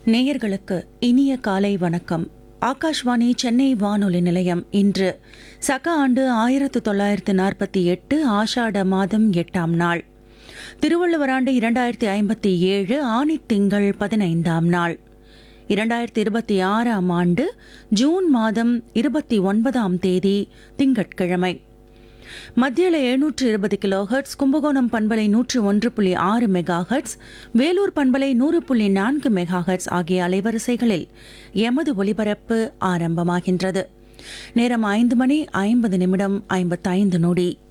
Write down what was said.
நேயர்களுக்கு இனிய காலை வணக்கம் ஆகாஷ்வாணி சென்னை வானொலி நிலையம் இன்று சக ஆண்டு ஆயிரத்து தொள்ளாயிரத்து நாற்பத்தி எட்டு ஆஷாட மாதம் எட்டாம் நாள் திருவள்ளுவர் ஆண்டு இரண்டாயிரத்தி ஐம்பத்தி ஏழு ஆணி திங்கள் பதினைந்தாம் நாள் இரண்டாயிரத்தி இருபத்தி ஆறாம் ஆண்டு ஜூன் மாதம் இருபத்தி ஒன்பதாம் தேதி திங்கட்கிழமை மத்தியில எழுநூற்று இருபது கிலோ ஹெர்ட்ஸ் கும்பகோணம் பண்பலை நூற்று ஒன்று புள்ளி ஆறு மெகா ஹெர்ட்ஸ் வேலூர் பண்பலை நூறு புள்ளி நான்கு மெகா ஹெர்ட்ஸ் ஆகிய அலைவரிசைகளில் எமது ஒலிபரப்பு ஆரம்பமாகின்றது நேரம் ஐந்து மணி ஐம்பது நிமிடம் ஐம்பத்தைந்து நொடி